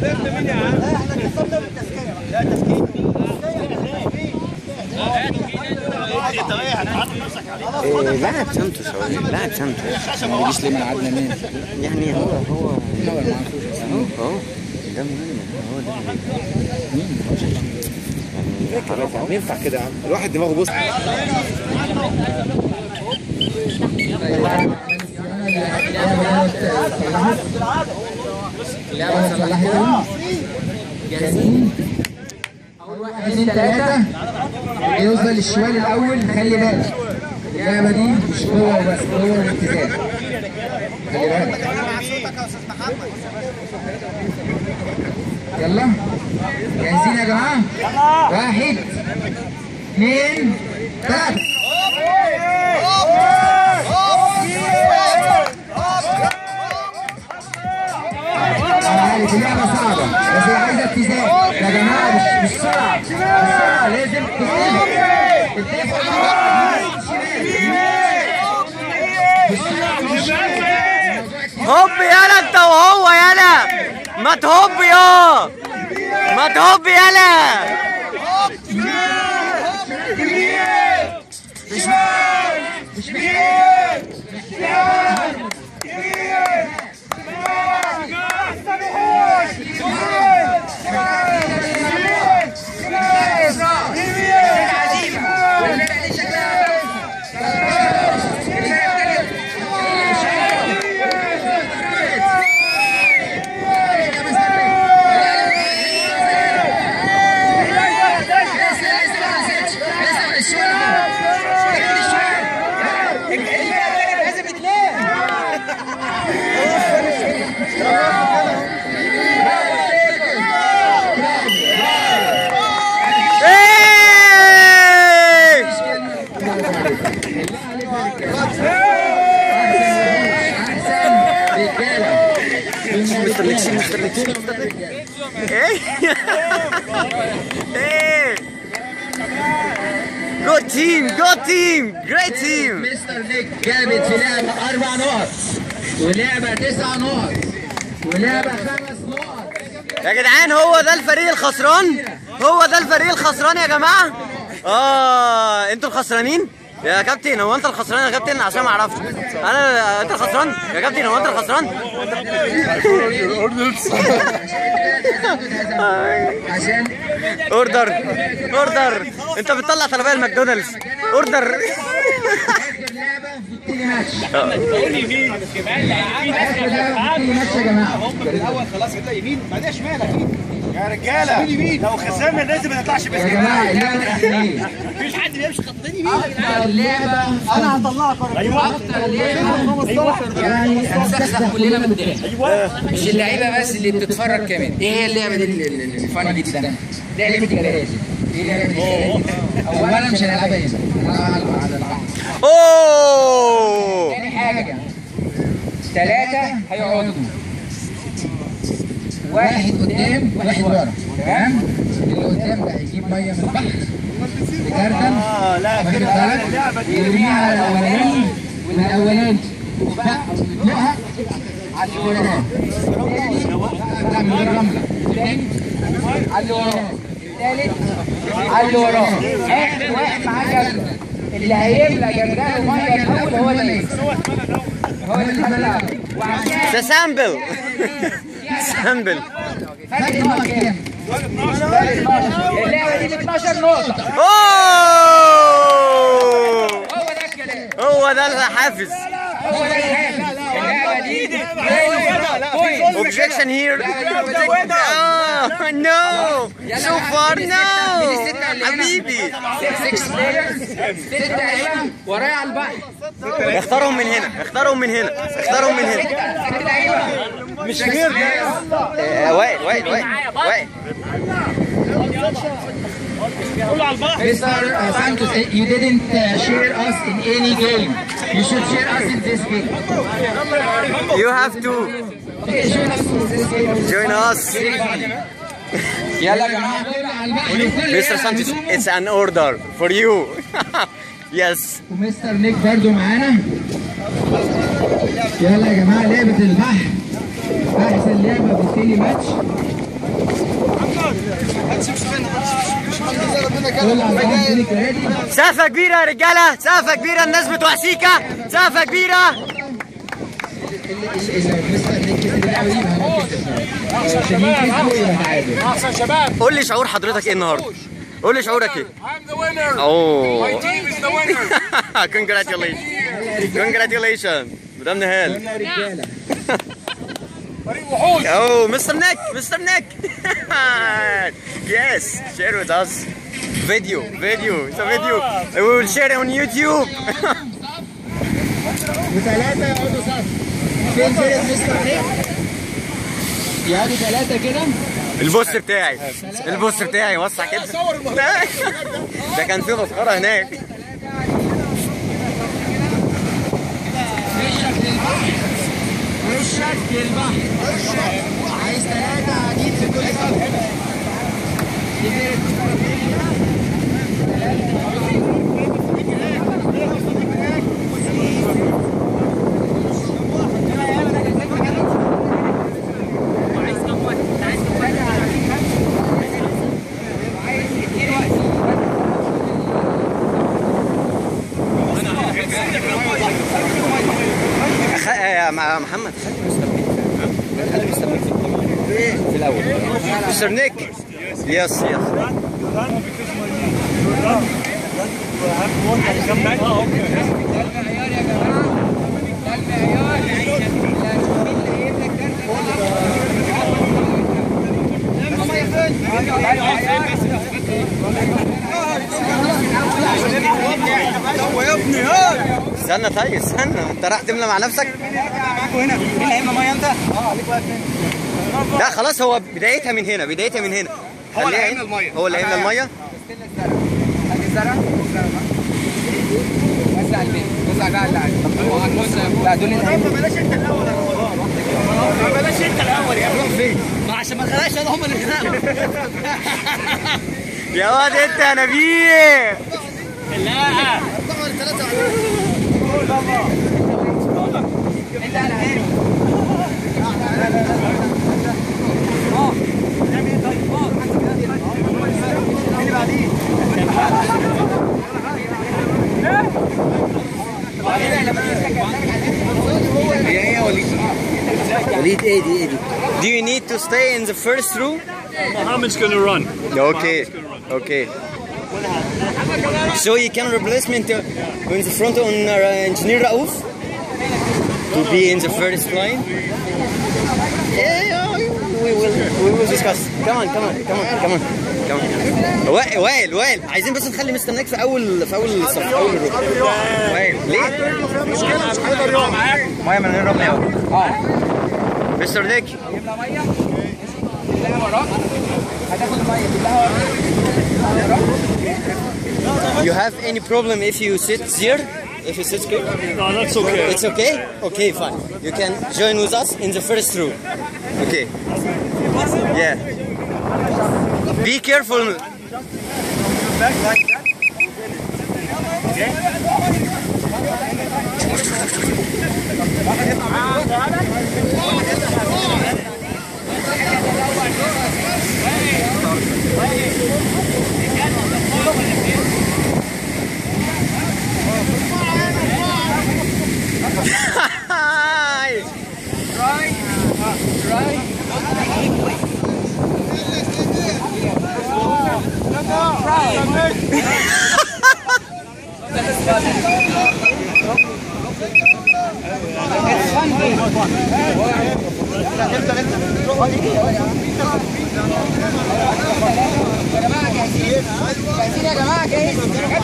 إيه لاعب سانتوس هو لاعب سانتوس ما يجيش ليه ملعبنا مين؟ يعني هو هو نور ما عرفوش اهو اهو ده مهم هو ده مهم يعني ينفع كده يا عم الواحد دماغه بص اللعبة صلحت جاهزين واحد اثنين ثلاثة يوصل الشمال الأول خلي بالك اللعبة دي مش قوة بس قوة واتزان خلي بالك يلا جاهزين يا جماعة؟ واحد اثنين ثلاثة انا عارف اللعبه صعبه بس هي عايزه اتزان يا جماعه مش مش سرعه مش سرعه لازم تتفق تتفق مع بعض مش سرعه مش شمال. هوب يالا انت وهو يالا ما تهوب يا ما تهوب يالا ايه ايه ايه جود تيم جود تيم جريت تيم مستر نيك جابت في لعبه اربع نقط ولعبه تسع نقط ولعبه خمس نقط يا جدعان هو ده الفريق الخسران هو ده الفريق الخسران يا جماعه اه انتوا الخسرانين يا كابتن هو انت الخسران يا كابتن عشان ما عرفتش انا انت الخسران يا كابتن هو انت الخسران عشان اوردر اوردر انت بتطلع طلبيه الماكدونالدز اوردر اخر لعبه في التيلي ماتش اخر لعبه في التيلي ماتش يا جماعه الاول خلاص كده يمين بعدين شمال اكيد يا رجاله يمين لو خسرنا لازم ما نطلعش يا جماعه اللعبه الاخرانيه مفيش حد بيمشي خطين يمين اكتر لعبه انا هطلعك ايوه اكتر لعبه يعني هنستخدم كلنا من الضحك مش اللعيبه بس اللي بتتفرج كمان ايه هي اللعبه دي ال- ال- ال- الفاني جدا لعبه الجرائز ايه لعبه الجرائز اولا مش هنلعبها هنا هنلعبها على على العقل اوه تاني حاجه ثلاثه هيقعدوا واحد قدام واحد ورا تمام اللي قدام ده هيجيب ميه من البحر بجردل اه لا واخد كده بالك اللعبه دي يرميها على الاولاني والاولاني بقى يطلقها على اللي وراه لا من غير رمله الثاني على اللي وراه الثالث على اللي وراه اخر واحد معاه جردل اللي هيملى جردله ميه الاول هو اللي يكسب هو اللي بلعب وعشان ده سامبل سامبل فرق النقط كام؟ فرق 12 اللعبه دي ب 12 نقطه اوه هو ده الكلام هو ده الحافز هو ده الحافز اللعبه دي objection here oh no so far no حبيبي ستة لعيبة ورايا على البحر اختارهم من هنا اختارهم من هنا اختارهم من هنا ست لعيبة مش غير آه، وائل وائل وائل وائل Mr. Santos, you didn't uh, share us in any game. You should share us in this game. you have to Okay, share us in this game. join us يلا يا جماعة كله على البحر وكل Mr. Santos it's an order for you yes ومستر نيك برضو معانا يلا يا جماعة لعبة البحر أحسن لعبة في التيلي ماتش كل على بعض كده كراتي سقفة كبيرة يا رجالة سقفة كبيرة الناس بتوع سيكا سقفة كبيرة مستنيك كسب اللعبه دي يبقى هو كسب شاهين كسبوا يبقى تعادل احسن شباب قول لي شعور حضرتك ايه النهاردة قول لي شعورك ايه I'm the winner اوه my team is the winner congratulations congratulations مدام نهال رجاله فريق وحوش Oh, Mr. Nick, Mr. Nick. yes, share with us. Video, video, it's a video. We will share it on YouTube. وثلاثه يقعدوا صف فين فرقه مستر نيك يقعدوا ثلاثه كده البوست بتاعي البوست بتاعي وسع كده ده كان في مسخره هناك وشك للبحر عايز ثلاثه قاعدين في كل صف دي فرقه خ... يا مع محمد خلي مستر نيك خلي مستر نيك في الاول مستر نيك يس يس استنى طيب استنى انت راح تملى مع نفسك هنا مين اللي هيملى ميه انت؟ اه عليك واقف هنا لا خلاص هو بدايتها من هنا بدايتها من هنا هو اللي خليها هيملى هنا. المية. هو اللي هيملى الميه ادي الزرع وزع البيت وزع بقى اللي عندك لا دول اللي هيبقوا بلاش انت الاول بلاش انت الاول يا روح فين؟ ما عشان ما خلاش انا هم اللي يناموا يا واد انت يا نبيل لا انت على عيني وليد ايه دي ايه دي Do you need to stay in the first row? Mohammed's gonna run Okay. Okay. So you can replacement uh, in the front on uh, engineer Raouf to be in the first line. Yeah, we will we will discuss. Come on, come on, come on, come on. Come on. وائل وائل وائل عايزين بس نخلي مستناك في اول في اول الصف في اول الروح وائل ليه؟ ميه من غير رمل قوي اه مستر ديك جبنا ميه كلها وراك هتاخد الميه كلها وراك You have any problem if you sit here? If you sit here? no that's okay It's okay? Okay, fine. You can join with us in the first row. Okay. Yeah. Be careful. Hi. يا جماعه جاهزين جاهزين يا جماعه جاهز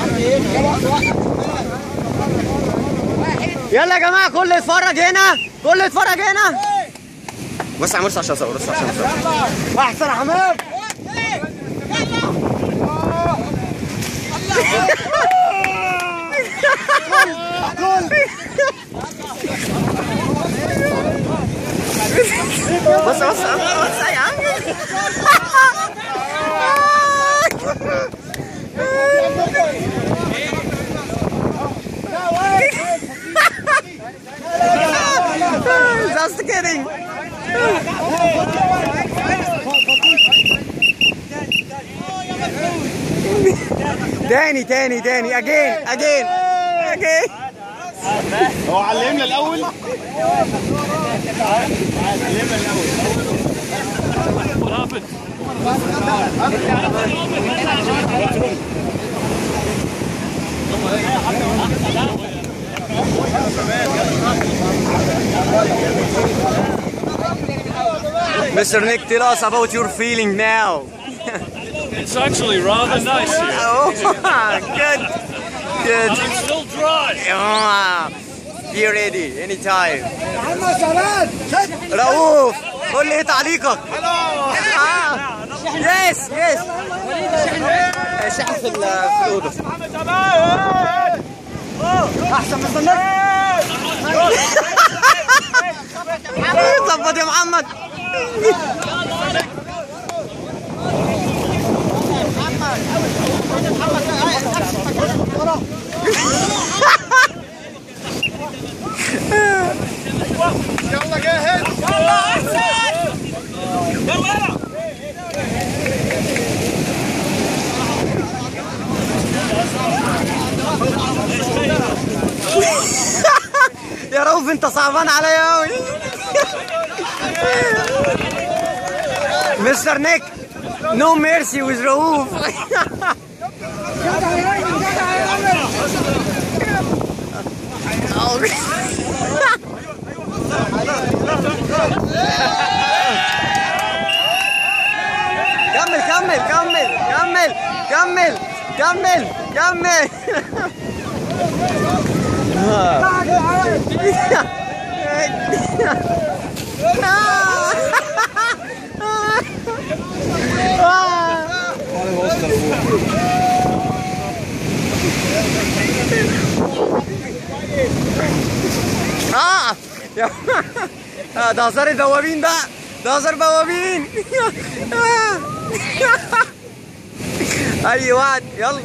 واحد يلا يا جماعة كله يتفرج هنا كله يتفرج هنا بص على مرسى عشان اصور بص عشان اصور احسن يا حمام بص بص بص يا عم Just kidding. تاني تاني تاني اجين اجين اجين هو علمنا الاول What happened? Mr. Nick tell us about your feeling now It's actually rather nice here. oh good good I'm still dry. Ah, be ready anytime رؤوف قول لي ايه تعليقك يس يس شحن في ال- في الاوضه احسن من الناس ظبط يا محمد يلا جاهز يا رؤوف انت صعبان عليا قوي مستر نيك نو ميرسي ويز رؤوف كمل كمل كمل كمل كمل كمل كمل اه يا- آه، ده هزار البوابين بقى ده هزار بوابين اي وقت يلا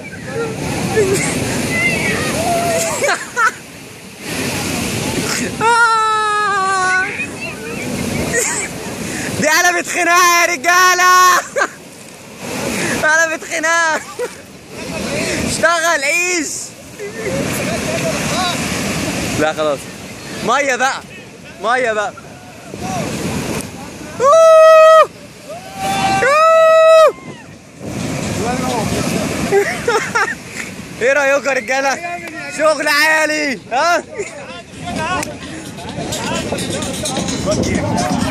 آه. دي قلبت خناقه يا رجاله قلبت خناقه اشتغل عيش لا خلاص ميه بقى ميه بقى أوه. أوه. ايه رايكم يا رجاله شغل عالي ها